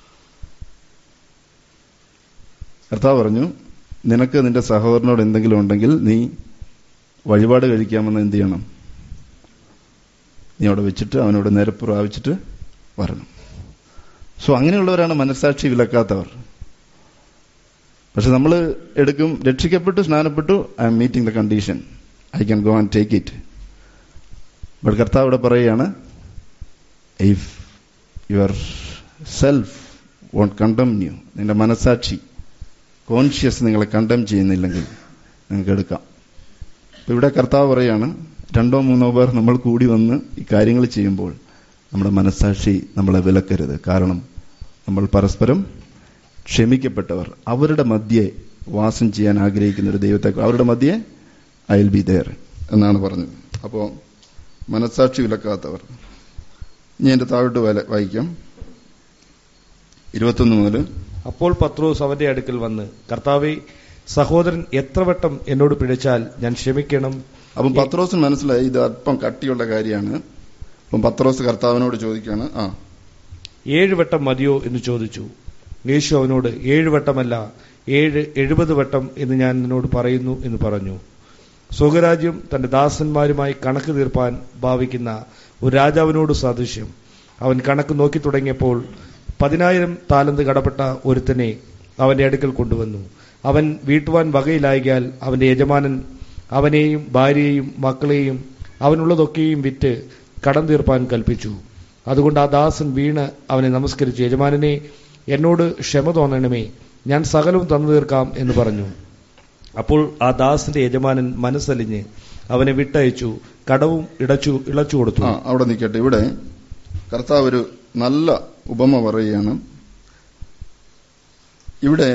കർത്താവ് പറഞ്ഞു നിനക്ക് നിന്റെ സഹോദരനോട് എന്തെങ്കിലും ഉണ്ടെങ്കിൽ നീ വഴിപാട് കഴിക്കാമെന്ന് എന്ത് ചെയ്യണം നീ അവിടെ വെച്ചിട്ട് അവനോട് നിരപ്പ് പ്രാപിച്ചിട്ട് വരണം സോ അങ്ങനെയുള്ളവരാണ് മനസ്സാക്ഷി വിലക്കാത്തവർ പക്ഷെ നമ്മൾ എടുക്കും രക്ഷിക്കപ്പെട്ടു സ്നാനപ്പെട്ടു I'm meeting the condition I can go and take it but കർത്താവ് ഇവിടെ പറയുകയാണ് if yourself won't condemn you നിന്റെ മനസാക്ഷി കോൺഷ്യസ് നിങ്ങളെ കണ്ടം ചെയ്യുന്നില്ലെങ്കിൽ നിങ്ങൾക്ക് എടുക്കാം അപ്പൊ ഇവിടെ കർത്താവ് പറയാണ് രണ്ടോ മൂന്നോ പേർ നമ്മൾ കൂടി വന്ന് ഈ കാര്യങ്ങൾ ചെയ്യുമ്പോൾ നമ്മുടെ മനസാക്ഷി നമ്മളെ വിലക്കരുത് കാരണം നമ്മൾ പരസ്പരം ക്ഷമിക്കപ്പെട്ടവർ അവരുടെ മധ്യേ വാസം ചെയ്യാൻ ആഗ്രഹിക്കുന്ന ഒരു ദൈവത്തെ അവരുടെ മധ്യേ ഐ വിൽ ബി ദയർ എന്നാണ് പറഞ്ഞത് അപ്പോൾ മനസ്സാക്ഷി വിലക്കാത്തവർ ഇനി എന്റെ താഴോട്ട് വാല- വായിക്കാം ഇരുപത്തൊന്ന് മുതൽ അപ്പോൾ പത്രോസ് അവന്റെ അടുക്കൽ വന്ന് കർത്താവെ സഹോദരൻ എത്ര വട്ടം എന്നോട് പിഴച്ചാൽ ഞാൻ ക്ഷമിക്കണം അപ്പം പത്രോസിന് മനസ്സിലായി ഇത് അല്പം കട്ടിയുള്ള കാര്യമാണ് അപ്പം പത്രോസ് കർത്താവിനോട് ചോദിക്കുകയാണ് ആ ഏഴ് വട്ടം മതിയോ എന്ന് ചോദിച്ചു യേശു അവനോട് ഏഴ് വട്ടമല്ല ഏഴ് എഴുപത് വട്ടം എന്ന് ഞാൻ നിന്നോട് പറയുന്നു എന്ന് പറഞ്ഞു സ്വകരാജ്യം തന്റെ ദാസന്മാരുമായി കണക്ക് തീർപ്പാൻ ഭാവിക്കുന്ന ഒരു രാജാവിനോട് സാദൃശ്യം അവൻ കണക്ക് നോക്കി തുടങ്ങിയപ്പോൾ പതിനായിരം താലന്ത് കടപ്പെട്ട ഒരുത്തനെ അവന്റെ അടുക്കൽ കൊണ്ടുവന്നു അവൻ വീട്ടുവാൻ വകയിലായികയാൽ അവന്റെ യജമാനൻ അവനെയും ഭാര്യയെയും മക്കളെയും അവനുള്ളതൊക്കെയും വിറ്റ് കടം തീർപ്പാൻ കൽപ്പിച്ചു അതുകൊണ്ട് ആ ദാസൻ വീണ് അവനെ നമസ്കരിച്ചു യജമാനനെ എന്നോട് ക്ഷമ തോന്നണമേ ഞാൻ സകലവും തന്നു തീർക്കാം എന്ന് പറഞ്ഞു അപ്പോൾ ആ ദാസന്റെ യജമാനൻ മനസ്സലിഞ്ഞ് അവനെ വിട്ടയച്ചു കടവും ഇടച്ചു ഇളച്ചു കൊടുത്തു ആ അവിടെ നിൽക്കട്ടെ ഇവിടെ കർത്താവ് ഒരു നല്ല ഉപമ പറയുകയാണ് ഇവിടെ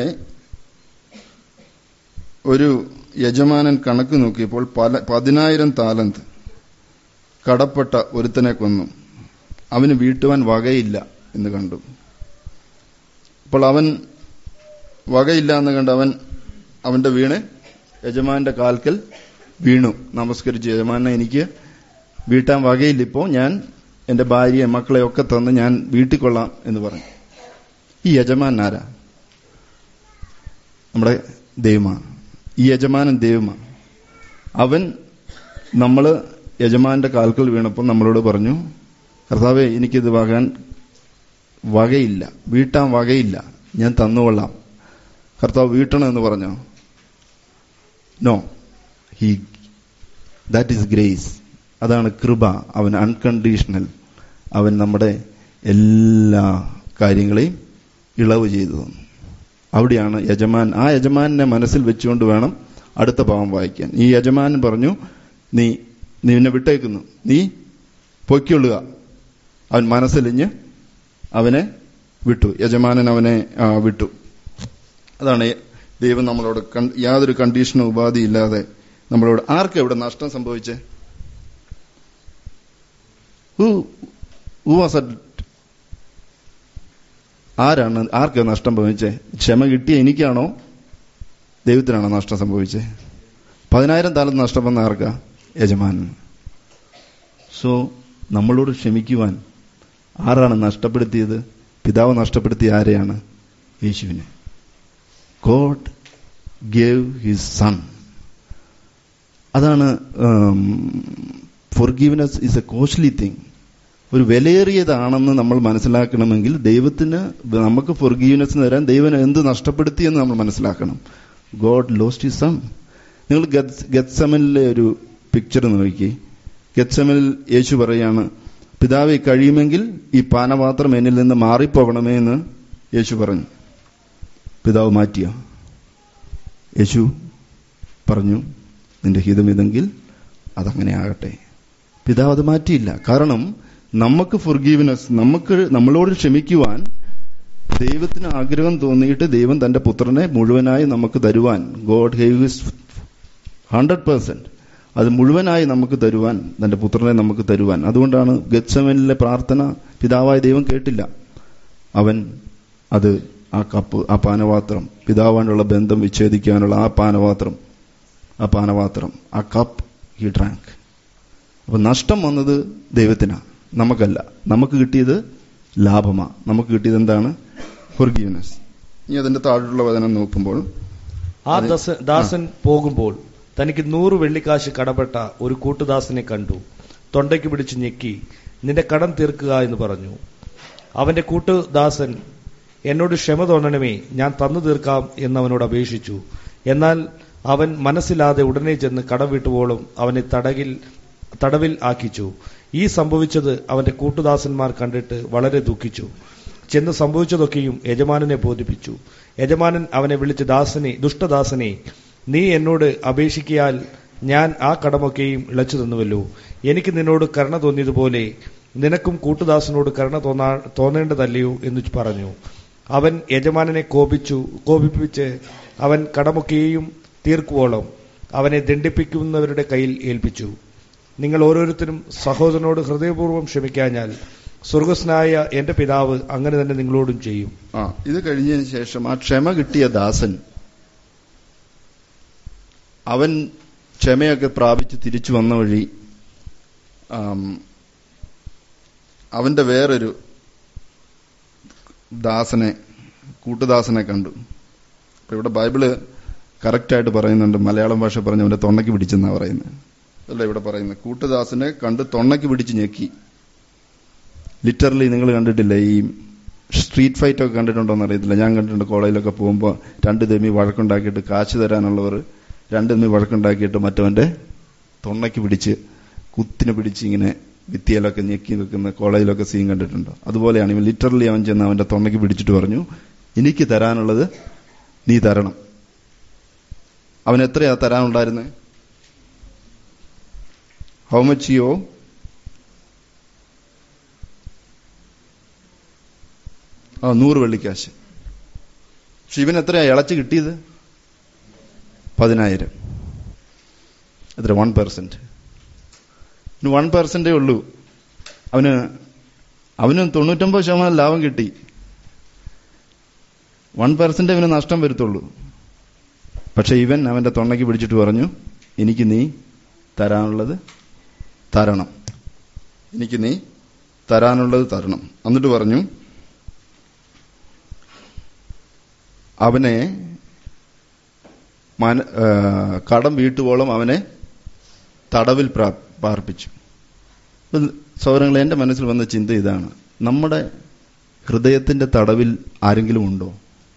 ഒരു യജമാനൻ കണക്ക് നോക്കിയപ്പോൾ പല പതിനായിരം താലന്ത് കടപ്പെട്ട ഒരുത്തനെ കൊന്നു അവന് വീട്ടുവാൻ വകയില്ല എന്ന് കണ്ടു അപ്പോൾ അവൻ വകയില്ല എന്ന് കണ്ട് അവൻ അവന്റെ വീണ് യജമാന്റെ കാൽക്കൽ വീണു നമസ്കരിച്ചു യജമാനെ എനിക്ക് വീട്ടാൻ വകയില്ല ഇപ്പോ ഞാൻ എന്റെ ഭാര്യയെ മക്കളെ ഒക്കെ തന്ന് ഞാൻ വീട്ടിൽ കൊള്ളാം എന്ന് പറഞ്ഞു ഈ യജമാൻ ആരാ നമ്മുടെ ദൈവമാണ് ഈ യജമാനൻ ദൈവമാണ് അവൻ നമ്മൾ യജമാന്റെ കാൽക്കൽ വീണപ്പോൾ നമ്മളോട് പറഞ്ഞു കർത്താവെ എനിക്കിത് വാങ്ങാൻ വകയില്ല വീട്ടാൻ വകയില്ല ഞാൻ തന്നുകൊള്ളാം കർത്താവ് വീട്ടണമെന്ന് പറഞ്ഞോ no he that is grace അതാണ് കൃപ അവൻ അൺകണ്ടീഷണൽ അവൻ നമ്മുടെ എല്ലാ കാര്യങ്ങളെയും ഇളവ് ചെയ്തു തന്നു അവിടെയാണ് യജമാൻ ആ യജമാനെ മനസ്സിൽ വെച്ചുകൊണ്ട് വേണം അടുത്ത പാവം വായിക്കാൻ ഈ യജമാനൻ പറഞ്ഞു നീ നീ എന്നെ വിട്ടേക്കുന്നു നീ പൊയ്ക്കൊള്ളുക അവൻ മനസ്സിലിഞ്ഞ് അവനെ വിട്ടു യജമാനൻ അവനെ ആ, വിട്ടു അതാണ് ദൈവം നമ്മളോട് കൺ- യാതൊരു കണ്ടീഷനും ഉപാധിയില്ലാതെ നമ്മളോട് ആർക്കും ഇവിടെ നഷ്ടം സംഭവിച്ചേ ഹു വാസ് ആരാണ് ആർക്കാ നഷ്ടം സംഭവിച്ചേ ക്ഷമ കിട്ടിയ എനിക്കാണോ ദൈവത്തിനാണോ നഷ്ടം സംഭവിച്ചേ പതിനായിരം താലം നഷ്ടം വന്ന ആർക്കാ യജമാനൻ സോ നമ്മളോട് ക്ഷമിക്കുവാൻ ആരാണ് നഷ്ടപ്പെടുത്തിയത് പിതാവ് നഷ്ടപ്പെടുത്തിയ ആരെയാണ് യേശുവിനെ ഗോഡ് ഗേവ് ഹിസ് സൺ അതാണ് forgiveness is a costly thing ഒരു വിലയേറിയതാണെന്ന് നമ്മൾ മനസ്സിലാക്കണമെങ്കിൽ ദൈവത്തിന് നമുക്ക് ഫൊർഗീവ്നെസ് തരാൻ ദൈവം എന്ത് നഷ്ടപ്പെടുത്തിയെന്ന് നമ്മൾ മനസ്സിലാക്കണം ഗോഡ് ലോസ്റ്റ് ഹിസ് സൺ നിങ്ങൾ ഗത്സമനിലെ ഒരു പിക്ചർ നോക്കി ഗത്സമനിൽ യേശു പറയാണ് പിതാവെ കഴിയുമെങ്കിൽ ഈ പാനപാത്രം എന്നിൽ നിന്ന് മാറിപ്പോകണമേ എന്ന് യേശു പറഞ്ഞു പിതാവ് മാറ്റിയോ യേശു പറഞ്ഞു നിന്റെ ഹിതമിതെങ്കിൽ അതങ്ങനെ ആകട്ടെ പിതാവ് അത് മാറ്റിയില്ല കാരണം നമുക്ക് ഫുർഗീവ്നെസ് നമുക്ക് നമ്മളോട് ക്ഷമിക്കുവാൻ ദൈവത്തിന് ആഗ്രഹം തോന്നിയിട്ട് ദൈവം തന്റെ പുത്രനെ മുഴുവനായി നമുക്ക് തരുവാൻ God have his hundred percent അത് മുഴുവനായി നമുക്ക് തരുവാൻ തന്റെ പുത്രനെ നമുക്ക് തരുവാൻ അതുകൊണ്ടാണ് ഗത്സമനിലെ പ്രാർത്ഥന പിതാവായ ദൈവം കേട്ടില്ല അവൻ അത് ആ കപ്പ് ആ പാനപാത്രം പിതാവാനുള്ള ബന്ധം വിച്ഛേദിക്കാനുള്ള ആ പാനപാത്രം ആ പാനപാത്രം ആ കപ്പ് ഹി ഡ്രാങ്ക് അപ്പൊ നഷ്ടം വന്നത് ദൈവത്തിനാ നമുക്കല്ല നമുക്ക് കിട്ടിയത് ലാഭമാ നമുക്ക് കിട്ടിയത് എന്താണ് ഫൊർഗീവ്നെസ് ഇനി അതിന്റെ താഴെയുള്ള വചനം നോക്കുമ്പോൾ ആ ദാസ- ദാസൻ പോകുമ്പോൾ തനിക്ക് നൂറ് വെള്ളിക്കാശ് കടപ്പെട്ട ഒരു കൂട്ടുദാസനെ കണ്ടു തൊണ്ടയ്ക്ക് പിടിച്ച് ഞെക്കി നിന്റെ കടം തീർക്കുക എന്ന് പറഞ്ഞു അവന്റെ കൂട്ടുദാസൻ എന്നോട് ക്ഷമ തോന്നണമേ ഞാൻ തന്നു തീർക്കാം എന്ന് അവനോട് അപേക്ഷിച്ചു എന്നാൽ അവൻ മനസ്സിലാതെ ഉടനെ ചെന്ന് കടം വിട്ടുവോളും അവനെ തടകിൽ തടവിൽ ആക്കിച്ചു ഈ സംഭവിച്ചത് അവന്റെ കൂട്ടുദാസന്മാർ കണ്ടിട്ട് വളരെ ദുഃഖിച്ചു ചെന്ന് സംഭവിച്ചതൊക്കെയും യജമാനനെ ബോധിപ്പിച്ചു യജമാനൻ അവനെ വിളിച്ച് ദാസനെ ദുഷ്ടദാസനെ നീ എന്നോട് അപേക്ഷിക്കിയാൽ ഞാൻ ആ കടമൊക്കെയും ഇളച്ചു തന്നുവല്ലോ എനിക്ക് നിന്നോട് കരുണ തോന്നിയതുപോലെ നിനക്കും കൂട്ടുദാസനോട് കരുണ തോന്നാ തോന്നേണ്ടതല്ലയോ എന്ന് പറഞ്ഞു അവൻ യജമാനനെ കോപിച്ചു കോപിപ്പിച്ച് അവൻ കടമൊക്കെയും തീർക്കുവോളം അവനെ ദണ്ഡിപ്പിക്കുന്നവരുടെ കയ്യിൽ ഏൽപ്പിച്ചു നിങ്ങൾ ഓരോരുത്തരും സഹോദരനോട് ഹൃദയപൂർവ്വം ക്ഷമിക്കാഞ്ഞാൽ സ്വർഗസ്നായ എന്റെ പിതാവ് അങ്ങനെ തന്നെ നിങ്ങളോടും ചെയ്യും ആ ഇത് കഴിഞ്ഞതിന് ശേഷം ആ ക്ഷമ കിട്ടിയ ദാസൻ അവൻ ക്ഷമയൊക്കെ പ്രാപിച്ച് തിരിച്ചു വന്ന വഴി ആം, അവന്റെ വേറൊരു ദാസനെ കൂട്ടുദാസനെ കണ്ടു അപ്പൊ ഇവിടെ ബൈബിള് കറക്റ്റായിട്ട് പറയുന്നുണ്ട് മലയാളം ഭാഷ പറഞ്ഞ് അവന്റെ തൊണ്ണയ്ക്ക് പിടിച്ചെന്നാ പറയുന്നത് അല്ല ഇവിടെ പറയുന്നത് കൂട്ടുദാസനെ കണ്ട് തൊണ്ണയ്ക്ക് പിടിച്ച് ഞെക്കി ലിറ്ററലി നിങ്ങൾ കണ്ടിട്ടില്ല ഈ സ്ട്രീറ്റ് ഫൈറ്റ് ഒക്കെ കണ്ടിട്ടുണ്ടോ എന്ന് അറിയത്തില്ല ഞാൻ കണ്ടിട്ടുണ്ട് കോളേജിലൊക്കെ പോകുമ്പോൾ രണ്ട് തെമ്മി വഴക്കുണ്ടാക്കിയിട്ട് കാശ് തരാനുള്ളവർ രണ്ട് തെമ്മി വഴക്കുണ്ടാക്കിയിട്ട് മറ്റവന്റെ തൊണ്ണയ്ക്ക് പിടിച്ച് കുത്തിനെ പിടിച്ച് ഇങ്ങനെ ഭിത്തിയിലൊക്കെ ഞെക്കി നിൽക്കുന്ന കോളേജിലൊക്കെ സീൻ കണ്ടിട്ടുണ്ടോ അതുപോലെയാണ് ഇവൻ ലിറ്ററലി അവൻ ചെന്ന് അവന്റെ തൊണ്ണയ്ക്ക് പിടിച്ചിട്ട് പറഞ്ഞു എനിക്ക് തരാനുള്ളത് നീ തരണം അവൻ എത്രയാ തരാനുണ്ടായിരുന്നത് ഹൗ മച്ച് യോ ആ നൂറ് വെള്ളിക്കാശ് പക്ഷെ ഇവൻ എത്രയാ ഇളച്ച് കിട്ടിയത് പതിനായിരം എത്ര വൺ പെർസെന്റ് വൺ പെർസെന്റേ ഉള്ളൂ അവന് അവന് തൊണ്ണൂറ്റൊമ്പത് ശതമാനം ലാഭം കിട്ടി വൺ പെർസെന്റ് അവന് നഷ്ടം വരുത്തുള്ളൂ പക്ഷെ ഇവൻ അവന്റെ തൊണ്ണയ്ക്ക് പിടിച്ചിട്ട് പറഞ്ഞു എനിക്ക് നീ തരാനുള്ളത് തരണം എനിക്ക് നീ തരാനുള്ളത് തരണം എന്നിട്ട് പറഞ്ഞു അവനെ മന ആ, കടം വീട്ടുവോളം അവനെ തടവിൽ പ്രാ- പാർപ്പിച്ചു ഇത് സൗരങ്ങളെ എന്റെ മനസ്സിൽ വന്ന ചിന്ത ഇതാണ് നമ്മുടെ ഹൃദയത്തിന്റെ തടവിൽ ആരെങ്കിലും ഉണ്ടോ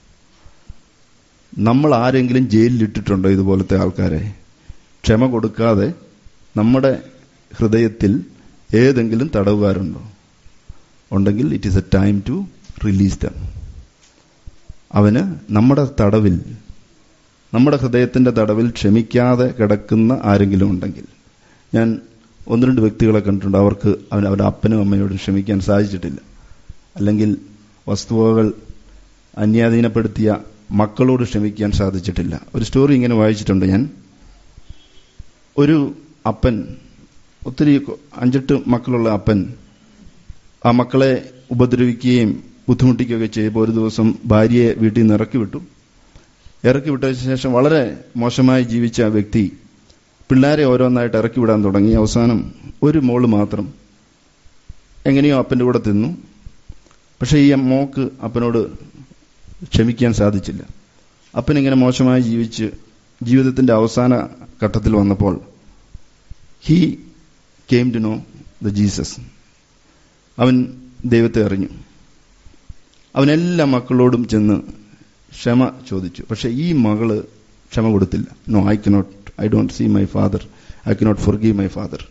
നമ്മൾ ആരെങ്കിലും ജയിലിലിട്ടിട്ടുണ്ടോ ഇതുപോലത്തെ ആൾക്കാരെ ക്ഷമ കൊടുക്കാതെ നമ്മുടെ ഹൃദയത്തിൽ ഏതെങ്കിലും തടവുകാരുണ്ടോ ഉണ്ടെങ്കിൽ it is a time to release them അവന് നമ്മുടെ തടവിൽ നമ്മുടെ ഹൃദയത്തിന്റെ തടവിൽ ക്ഷമിക്കാതെ കിടക്കുന്ന ആരെങ്കിലും ഉണ്ടെങ്കിൽ ഞാൻ ഒന്ന് രണ്ട് വ്യക്തികളെ കണ്ടിട്ടുണ്ട് അവർക്ക് അവൻ അവരുടെ അപ്പനും അമ്മയോടും ക്ഷമിക്കാൻ സാധിച്ചിട്ടില്ല അല്ലെങ്കിൽ വസ്തുവകൾ അന്യാധീനപ്പെടുത്തിയ മക്കളോട് ക്ഷമിക്കാൻ സാധിച്ചിട്ടില്ല ഒരു സ്റ്റോറി ഇങ്ങനെ വായിച്ചിട്ടുണ്ട് ഞാൻ ഒരു അപ്പൻ ഒത്തിരി കൊ- അഞ്ചെട്ട് മക്കളുള്ള അപ്പൻ ആ മക്കളെ ഉപദ്രവിക്കുകയും ബുദ്ധിമുട്ടിക്കുകയൊക്കെ ചെയ്യുമ്പോൾ ഒരു ദിവസം ഭാര്യയെ വീട്ടിൽ നിന്ന് ഇറക്കി വിട്ടു ഇറക്കി വിട്ടതിന് ശേഷം വളരെ മോശമായി ജീവിച്ച ആ വ്യക്തി പിള്ളേരെ ഓരോന്നായിട്ട് ഇറക്കി വിടാൻ തുടങ്ങി അവസാനം ഒരു മോള് മാത്രം എങ്ങനെയോ അപ്പൻ്റെ കൂടെ തിന്നു പക്ഷെ ഈ മോക്ക് അപ്പനോട് ക്ഷമിക്കാൻ സാധിച്ചില്ല അപ്പൻ ഇങ്ങനെ മോശമായി ജീവിച്ച് ജീവിതത്തിന്റെ അവസാന ഘട്ടത്തിൽ വന്നപ്പോൾ he came to know the Jesus അവൻ ദൈവത്തെ അറിഞ്ഞു അവൻ എല്ലാ മക്കളോടും ചെന്ന് ക്ഷമ ചോദിച്ചു പക്ഷെ ഈ മകള് ക്ഷമ കൊടുത്തില്ല no I cannot I don't see my father I cannot forgive my father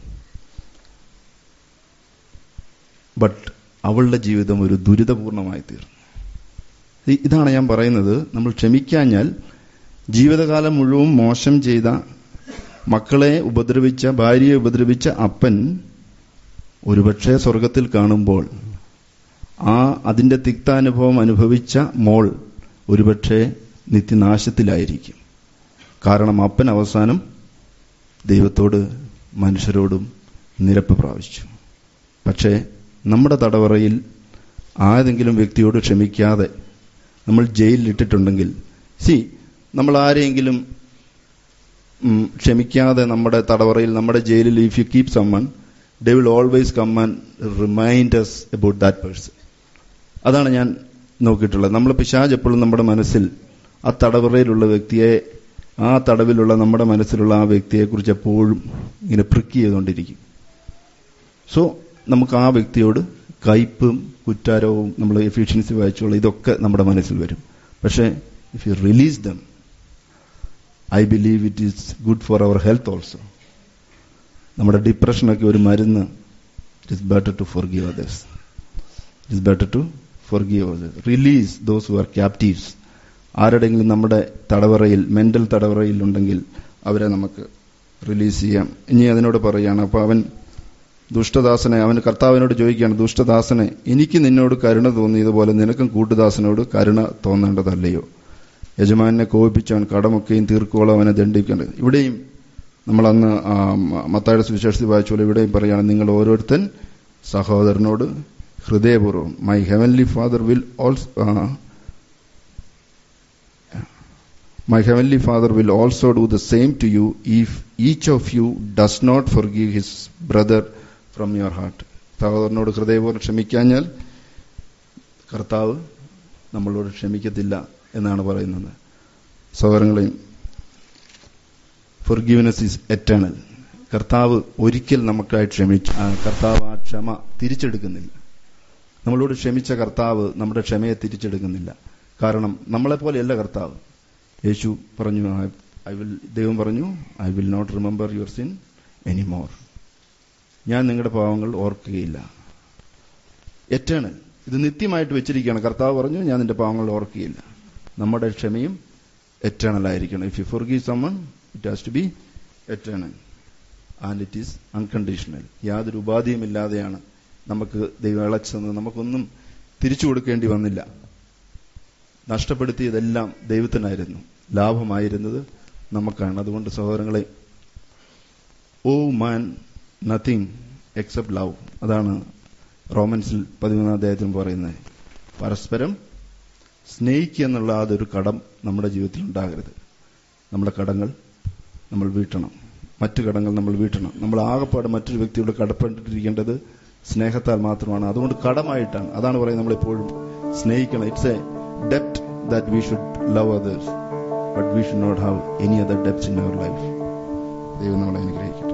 but അവളുടെ ജീവിതം ഒരു ദുരിതപൂർണമായി തീർന്നു ഇ- ഇതാണ് ഞാൻ പറയുന്നത് നമ്മൾ ക്ഷമിക്കാഞ്ഞാൽ ജീവിതകാലം മുഴുവൻ മോശം ചെയ്ത മക്കളെ ഉപദ്രവിച്ച ഭാര്യയെ ഉപദ്രവിച്ച അപ്പൻ ഒരുപക്ഷെ സ്വർഗത്തിൽ കാണുമ്പോൾ ആ അതിന്റെ തിക്താനുഭവം അനുഭവിച്ച മോൾ ഒരുപക്ഷെ നിത്യനാശത്തിലായിരിക്കും കാരണം അപ്പൻ അവസാനം ദൈവത്തോട് മനുഷ്യരോടും നിരപ്പ് പ്രാപിച്ചു പക്ഷേ നമ്മുടെ തടവറയിൽ ആരെങ്കിലും വ്യക്തിയോട് ക്ഷമിക്കാതെ നമ്മൾ ജയിലിലിട്ടിട്ടുണ്ടെങ്കിൽ സി നമ്മൾ ആരെയെങ്കിലും ഉം, ക്ഷമിക്കാതെ നമ്മുടെ തടവറയിൽ നമ്മുടെ ജയിലിൽ if you keep someone they will always come and remind us about that person അതാണ് ഞാൻ നോക്കിയിട്ടുള്ളത് നമ്മൾ പിശാജ് എപ്പോഴും നമ്മുടെ മനസ്സിൽ ആ തടവറയിലുള്ള വ്യക്തിയെ ആ തടവിലുള്ള നമ്മുടെ മനസ്സിലുള്ള ആ വ്യക്തിയെക്കുറിച്ച് എപ്പോഴും ഇങ്ങനെ പ്രിക്ക് ചെയ്തുകൊണ്ടിരിക്കും സോ നമുക്ക് ആ വ്യക്തിയോട് കയ്പും കുറ്റാരവും നമ്മൾ എഫിഷ്യൻസി വായിച്ചുള്ള ഇതൊക്കെ നമ്മുടെ മനസ്സിൽ വരും പക്ഷേ if you release them I believe it is good for our health also നമ്മുടെ ഡിപ്രഷനൊക്കെ ഒരു മരുന്ന് it is better to forgive others it is better to forgive others release those who are captives ആരുടെങ്കിലും നമ്മുടെ തടവറയിൽ mental തടവറയിൽ ഉണ്ടെങ്കിൽ അവരെ നമുക്ക് റിലീസ് ചെയ്യാം ഇനി അതിനോട് പറയുകയാണ് അപ്പോൾ അവൻ ദുഷ്ടദാസനെ അവന് കർത്താവിനോട് ചോദിക്കുകയാണ് ദുഷ്ടദാസനെ എനിക്ക് നിന്നോട് കരുണ തോന്നിയതുപോലെ നിനക്കും കൂട്ടുദാസനോട് കരുണ തോന്നേണ്ടതല്ലയോ യജമാനെ കോപിപ്പിച്ചവൻ കടമൊക്കെയും തീർക്കോളം അവനെ ദണ്ഡിക്കേണ്ടത് ഇവിടെയും നമ്മൾ അന്ന് ആ, മ- മത്തായുടെ സുവിശേഷത്തിൽ വായിച്ചോളൂ ഇവിടെയും പറയുകയാണ് നിങ്ങൾ ഓരോരുത്തൻ സഹോദരനോട് ഹൃദയപൂർവ്വം my heavenly father will also My heavenly Father will also do the same to you if each of you does not forgive his brother from your heart. സഹോദരനോട് ഹൃദയപൂർവ്വം ക്ഷമിക്കാഞ്ഞാൽ കർത്താവ് നമ്മളോട് ക്ഷമിക്കത്തില്ല എന്നാണ് പറയുന്നത് സഹോദരങ്ങളെയും ഫൊർഗീവ്നെസ് ഈസ് എറ്റേണൽ കർത്താവ് ഒരിക്കൽ നമുക്കായി ക്ഷമിച്ചു ആ കർത്താവ് ആ ക്ഷമ തിരിച്ചെടുക്കുന്നില്ല നമ്മളോട് ക്ഷമിച്ച കർത്താവ് നമ്മുടെ ക്ഷമയെ തിരിച്ചെടുക്കുന്നില്ല കാരണം നമ്മളെപ്പോലെയല്ല കർത്താവ് യേശു പറഞ്ഞു ഐ വിൽ ദൈവം പറഞ്ഞു I will not remember your sin anymore ഞാൻ നിങ്ങളുടെ പാവങ്ങൾ ഓർക്കുകയില്ല എറ്റേണൽ ഇത് നിത്യമായിട്ട് വെച്ചിരിക്കുകയാണ് കർത്താവ് പറഞ്ഞു ഞാൻ നിന്റെ പാവങ്ങൾ ഓർക്കുകയില്ല നമ്മുടെ ക്ഷമയും എറ്റേണൽ ആയിരിക്കണം if you forgive someone it has to be eternal and it is unconditional യാതൊരു ഉപാധിയുമില്ലാതെയാണ് നമുക്ക് ദൈവം ഇളച്ചെന്ന് നമുക്കൊന്നും തിരിച്ചു കൊടുക്കേണ്ടി വന്നില്ല നഷ്ടപ്പെടുത്തിയതെല്ലാം ദൈവത്തിനായിരുന്നു ലാഭമായിരുന്നത് നമുക്കാണ് അതുകൊണ്ട് സഹോദരങ്ങളെ owe man nothing except love അതാണ് റോമൻസിൽ പതിമൂന്നാം അധ്യായത്തിൽ പറയുന്നത് പരസ്പരം സ്നേഹിക്കുക എന്നുള്ള അതൊരു കടം നമ്മുടെ ജീവിതത്തിൽ ഉണ്ടാകരുത് നമ്മുടെ കടങ്ങൾ നമ്മൾ വീട്ടണം മറ്റു കടങ്ങൾ നമ്മൾ വീട്ടണം നമ്മൾ ആകെപ്പാട് മറ്റൊരു വ്യക്തിയോട് കടപ്പെട്ടിരിക്കേണ്ടത് സ്നേഹത്താൽ മാത്രമാണ് അതുകൊണ്ട് കടമായിട്ടാണ് അതാണ് പറയുന്നത് നമ്മളെപ്പോഴും സ്നേഹിക്കണം ഇറ്റ്സ് എ ഡെപ്റ്റ് that we should love others but we should not have any other debts in our life ദൈവം നമ്മളെ അനുഗ്രഹിക്കട്ടെ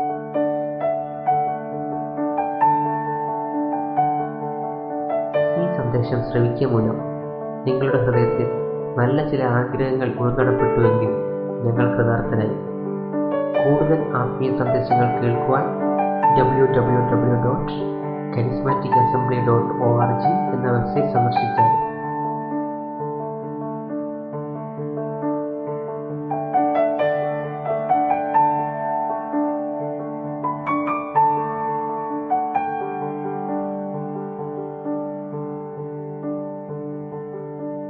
ഈ സന്ദേശം ശ്രവിക്കുക മൂലം നിങ്ങളുടെ ഹൃദയത്തിൽ നല്ല ചില ആഗ്രഹങ്ങൾ ഉൾനടപ്പെട്ടുവെങ്കിൽ ഞങ്ങൾ കൃതാർത്ഥനായി കൂടുതൽ ആത്മീയ സന്ദേശങ്ങൾ കേൾക്കുവാൻ W W W dot charismatic assembly dot O R G എന്ന വെബ്സൈറ്റ് സന്ദർശിച്ചാൽ